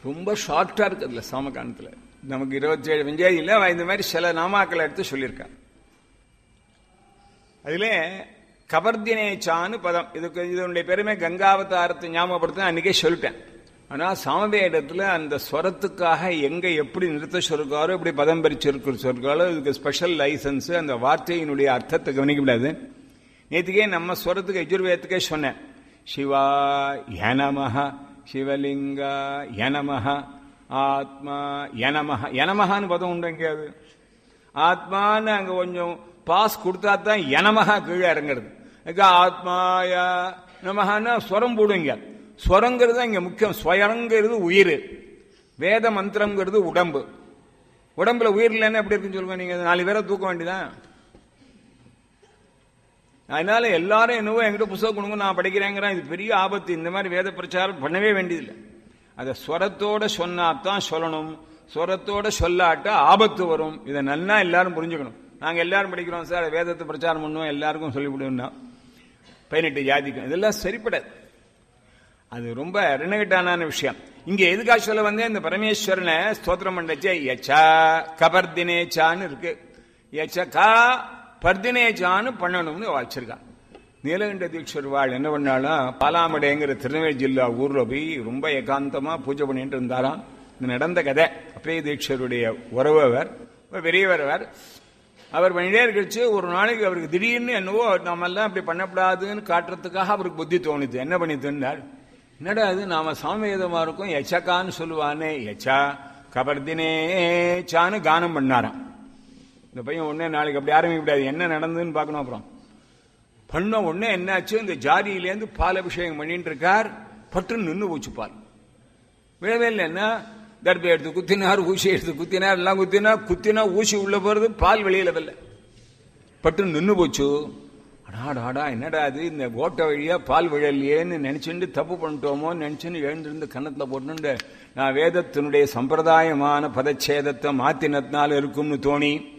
ரொம்ப ஷார்ட்டா இருக்கு அதுல சாமகானத்துல நமக்கு இருபத்தி ஏழு வெஞ்சாதி இல்ல அவன் இந்த மாதிரி சில நாமாக்களை எடுத்து சொல்லியிருக்கான் அதுல கபர்தினேச்சான்னு பதம் இதுக்கு இதனுடைய பெருமை கங்காவதாரத்தை ஞாபகப்படுத்த அன்னைக்கே சொல்லிட்டேன் ஆனா சாமவேதத்துல அந்த ஸ்வரத்துக்காக எங்க எப்படி நிறுத்த சொல்லிருக்காரோ இப்படி பதம் பறிச்சிருக்கு சொல்லிருக்காரோ இதுக்கு ஸ்பெஷல் லைசன்ஸ் அந்த வார்த்தையினுடைய அர்த்தத்தை கவனிக்க முடியாது நேற்றுக்கே நம்ம ஸ்வரத்துக்கு யஜுர்வேதத்துக்கே சொன்னேன் சிவா யனமஹ சிவலிங்கா யனமஹ ஆத்மா யனமஹ யனமஹான்னு பதம் உண்டு எங்கேயாவது ஆத்மான்னு அங்க கொஞ்சம் பாஸ் கொடுத்தா தான் யனமஹா கீழே இறங்குறது அதுக்கு ஆத்மாயா நமஹான்னா ஸ்வரம் போடுவீங்க ஸ்வரங்கிறது தான் இங்க முக்கியம் ஸ்வயங்கிறது உயிர் வேத மந்திரங்கிறது உடம்பு உடம்புல உயிர் இல்லைன்னா எப்படி இருக்குன்னு சொல்லுங்க நீங்க நாலு பேரை தூக்க வேண்டியதான் அதனால எல்லாரும் என்னவோ என்கிட்ட புத்தகம் கொடுங்க நான் படிக்கிறேங்கிறேன் இது பெரிய ஆபத்து இந்த மாதிரி வேத பிரச்சாரம் பண்ணவே வேண்டியதில்லை அதை ஸ்வரத்தோட சொன்னாதான் சொல்லணும் ஸ்வரத்தோட சொல்லாட்டா ஆபத்து வரும் இதை நல்லா எல்லாரும் புரிஞ்சுக்கணும் நாங்க எல்லாரும் படிக்கிறோம் சார் வேதத்தை பிரச்சாரம் பண்ணுவோம் எல்லாருக்கும் சொல்லிவிடுவோம்னா பதினெட்டு ஜாதிக்கும் இதெல்லாம் சரிப்படாது அது ரொம்ப ரெனகட்டான விஷயம் இங்க எதுக்காக சொல்ல வந்து இந்த பரமேஸ்வரனை ஸ்தோத்திரம் பண்ணச்சே யச்சா கபர்தினேச்சான்னு இருக்கு யச்ச கா பர்தினேச்சான்னு பண்ணணும்னு வச்சிருக்கான் நீலகண்ட தீட்சர் வாழ் என்ன பண்ணாலும் பாலாமடைங்கிற திருநெல்வேலி ஜில்லா ஊர்ல போய் ரொம்ப ஏகாந்தமா பூஜை பண்ணிட்டு இருந்தாராம் இது நடந்த கதை அப்பே தீட்சருடைய உறவவர் பெரியவர் அவர் அவர் பண்ணிட்டே இருக்கச்சு ஒரு நாளைக்கு அவருக்கு திடீர்னு என்னவோ நாம எல்லாம் அப்படி பண்ணக்கூடாதுன்னு காட்டுறதுக்காக அவருக்கு புத்தி தோணுது என்ன பண்ணி தந்தார் என்னடா அது நாம சாமவேதமா இருக்கும் எச்சக்கான்னு சொல்லுவானே எச்சா கபர்தினே சான்னு கானம் பண்ணாராம் இந்த பையன் உடனே நாளைக்கு அப்படி ஆரம்பிக்க முடியாது என்ன நடந்ததுன்னு பார்க்கணும் அப்புறம் பண்ண உடனே என்னாச்சு இந்த ஜாதியிலேருந்து பால் அபிஷேகம் பண்ணிட்டு இருக்கார் பட்டு நின்று போச்சு பால் விழவே இல்லை என்ன தர்பை எடுத்து குத்தினார் ஊசி எடுத்து குத்தினார் எல்லாம் குத்தினா குத்தினா ஊசி உள்ள போறது பால் வெளியில வரல பட்டு நின்று போச்சு அடாடாடா என்னடா அது இந்த ஓட்ட வழியா பால் விழலையேன்னு நினைச்சுட்டு தப்பு பண்ணிட்டோமோன்னு நினைச்சுன்னு எழுந்திருந்து கன்னத்துல போட்டுண்டு நான் வேதத்தினுடைய சம்பிரதாயமான பதச்சேதத்தை மாத்தினத்தினால இருக்கும்னு தோணி